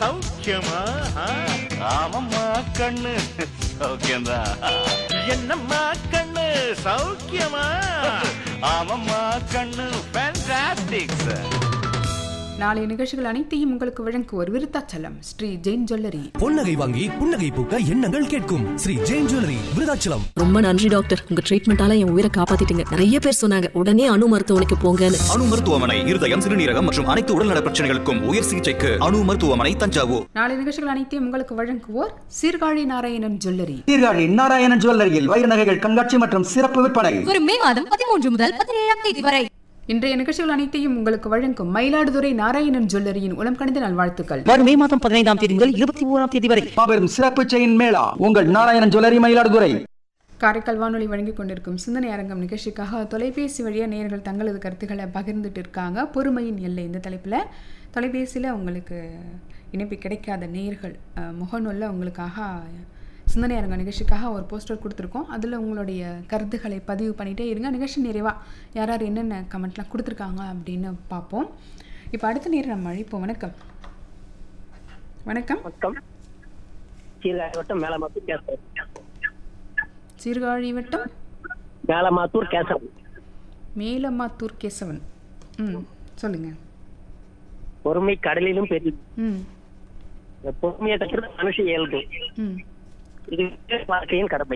சௌக்கியமா ஆ? ஆமாம்மா கண்ணு சௌக்கியம்தான் என்னம்மா கண்ணு சௌக்கியமா ஆமாம்மா கண்ணு ஃபேண்டாஸ்டிக் சார் நாளைய நிகழ்ச்சிகள் அனைத்தையும் உங்களுக்கு வழங்குவோர் விருத்தாச்சலம் ஸ்ரீ ஜெயின் ஜுவல்லரி பொன்னகை வாங்கி புன்னகை பூக்க எண்ணங்கள் கேட்கும் ஸ்ரீ ஜெயின் ஜுவல்லரி விருதாச்சலம் ரொம்ப நன்றி டாக்டர் உங்க ட்ரீட்மெண்டால என் உயிரை காப்பாத்திட்டீங்க நிறைய பேர் சொன்னாங்க உடனே அணு மருத்துவமனைக்கு போங்கன்னு அணு மருத்துவமனை இருதயம் சிறுநீரகம் மற்றும் அனைத்து உடல்நல பிரச்சனைகளுக்கும் உயர் சிகிச்சைக்கு அணு மருத்துவமனை தஞ்சாவூர் நாளைய நிகழ்ச்சிகள் அனைத்தையும் உங்களுக்கு வழங்குவோர் சீர்காழி நாராயணன் ஜுவல்லரி சீர்காழி நாராயணன் ஜுவல்லரியில் வைர நகைகள் கண்காட்சி மற்றும் சிறப்பு விற்பனை வரும் மே மாதம் பதிமூன்று முதல் பதினேழாம் தேதி வரை இன்றைய நிகழ்ச்சிகள் அனைத்தையும் உங்களுக்கு வழங்கும் மயிலாடுதுறை நாராயணன் ஜுவல்லரியின் உளம் கணித நல்வாழ்த்துக்கள் வரும் மே மாதம் பதினைந்தாம் தேதி முதல் இருபத்தி ஓராம் தேதி வரை மாபெரும் சிறப்பு செயின் மேளா உங்கள் நாராயணன் ஜுவல்லரி மயிலாடுதுறை காரைக்கால் வானொலி வழங்கிக் கொண்டிருக்கும் சிந்தனை அரங்கம் நிகழ்ச்சிக்காக தொலைபேசி வழியாக நேயர்கள் தங்களது கருத்துக்களை பகிர்ந்துட்டு இருக்காங்க பொறுமையின் எல்லை இந்த தலைப்பில் தொலைபேசியில் உங்களுக்கு இணைப்பு கிடைக்காத நேயர்கள் அஹ், முகநூலில் உங்களுக்காக சிந்தனை அரங்கம் நிகழ்ச்சிக்காக ஒரு போஸ்டர் கொடுத்துருக்கோம் அதில் உங்களுடைய கருத்துக்களை பதிவு பண்ணிகிட்டே இருங்க நிகழ்ச்சி நிறைவாக யார் யார் என்னென்ன கமெண்ட்லாம் கொடுத்துருக்காங்க அப்படின்னு பார்ப்போம் இப்போ அடுத்த நேரம் நம்ம அழைப்போம் வணக்கம் வணக்கம் வணக்கம் சீர்காழி வட்டம் மேலமாத்தூர் கேசவன் சீர்காழி வட்டம் மேலமாத்தூர் கேசவன் மேலமாத்தூர் கேசவன் ம் சொல்லுங்கள் பொறுமை கடலிலும் பெரிய ம் பொறுமையை கற்கிறது மனுஷ இயல்பு ம் இது வாழ்க்கையின் கடமை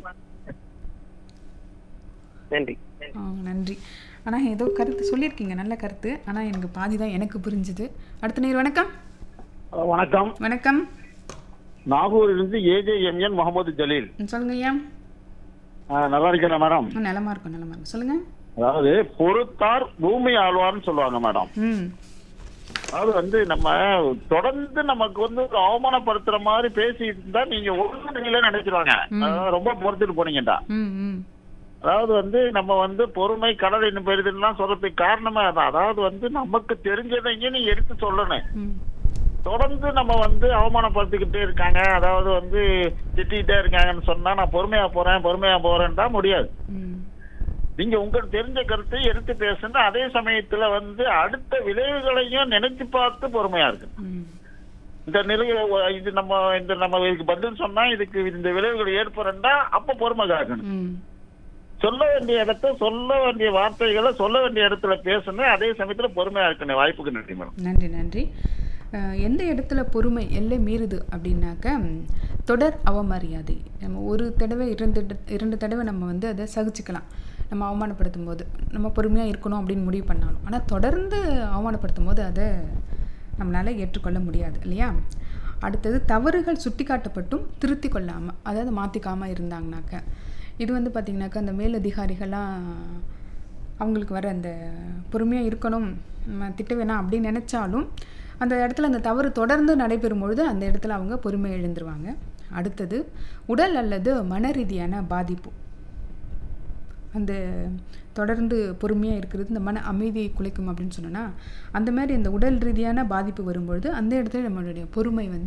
நன்றி ஆ, நன்றி ஆனால் ஏதோ கருத்து சொல்லியிருக்கீங்க நல்ல கருத்து ஆனால் எனக்கு பாதி தான் எனக்கு புரிஞ்சுது அடுத்த நேர் வணக்கம் வணக்கம் வணக்கம் நாகூரிலிருந்து ஏஜேஎம்என் முகமது ஜலீல் ம், சொல்லுங்க ஐயா ஆஹ் நல்லா இருக்கிற மேடம் ஆ, நலமா இருக்கும் நலமா இருக்கும் சொல்லுங்க அதாவது பொறுத்தார் பூமி ஆழ்வார்னு சொல்லுவாங்க மேடம் ம் அதாவது வந்து நம்ம தொடர்ந்து நமக்கு வந்து ஒரு அவமானப்படுத்துற மாதிரி பேசிட்டு இருந்தா நீங்க ஒழுங்குல நினைச்சிருவாங்க அதாவது ரொம்ப பொறுத்துட்டு போனீங்கடா ம் ம் அதாவது வந்து நம்ம வந்து பொறுமை கடல் இன்னும் பெரிதுலாம் சொல்றதுக்கு காரணமே அதான் அதாவது வந்து நமக்கு தெரிஞ்சதைங்க நீ எடுத்து சொல்லணும் ம் தொடர்ந்து நம்ம வந்து அவமானப்படுத்திக்கிட்டே இருக்காங்க அதாவது வந்து திட்டிகிட்டே இருக்காங்கன்னு சொன்னா நான் பொறுமையா போறேன் பொறுமையா போறேன்னு தான் முடியாது ம் நீங்க உங்களுக்கு தெரிஞ்ச கருத்தை எடுத்து பேசுங்க அதே சமயத்துல வந்து அடுத்த விளைவுகளையும் நினைச்சு பார்த்து பொறுமையா இருக்கு ம் இந்த நிலைய இது நம்ம இந்த நம்ம இதுக்கு பதில் சொன்னா இதுக்கு இந்த விளைவுகள் ஏற்படுறா அப்ப பொறுமை காக்கணும் ம் சொல்ல வேண்டிய இடத்த சொல்ல வேண்டிய வார்த்தைகளை சொல்ல வேண்டிய இடத்துல பேசணும் அதே சமயத்துல பொறுமையா இருக்கணும் வாய்ப்புக்கு நன்றி மேடம் நன்றி நன்றி அஹ், எந்த இடத்துல பொறுமை எல்லை மீறுது அப்படின்னாக்க ம், தொடர் அவமரியாதை நம்ம ஒரு தடவை இரண்டு ட- இரண்டு தடவை நம்ம வந்து அதை சகிச்சுக்கலாம் நம்ம அவமானப்படுத்தும் போது நம்ம பொறுமையாக இருக்கணும் அப்படின்னு முடிவு பண்ணாலும் ஆனால் தொடர்ந்து அவமானப்படுத்தும் போது அதை நம்மளால் ஏற்றுக்கொள்ள முடியாது இல்லையா அடுத்தது தவறுகள் சுட்டிக்காட்டப்பட்டும் திருத்தி கொள்ளாமல் அதாவது மாற்றிக்காமல் இருந்தாங்கனாக்க இது வந்து பார்த்திங்கனாக்கா அந்த மேலதிகாரிகள்லாம் அவங்களுக்கு வர அந்த பொறுமையாக இருக்கணும் நம்ம திட்ட வேணாம் அப்படின்னு நினச்சாலும் அந்த இடத்துல அந்த தவறு தொடர்ந்து நடைபெறும் பொழுது அந்த இடத்துல அவங்க பொறுமை எழுந்துருவாங்க அடுத்தது உடல் அல்லது மன ரீதியான பாதிப்பு அந்த தொடர்ந்து பொறுமையாக இருக்கிறது இந்த மன அமைதியை குலைக்கும் அப்படின்னு சொன்னோன்னா அந்த மாதிரி அந்த உடல் ரீதியான பாதிப்பு வரும்பொழுது அந்த இடத்துல நம்மளுடைய பொறுமை வந்து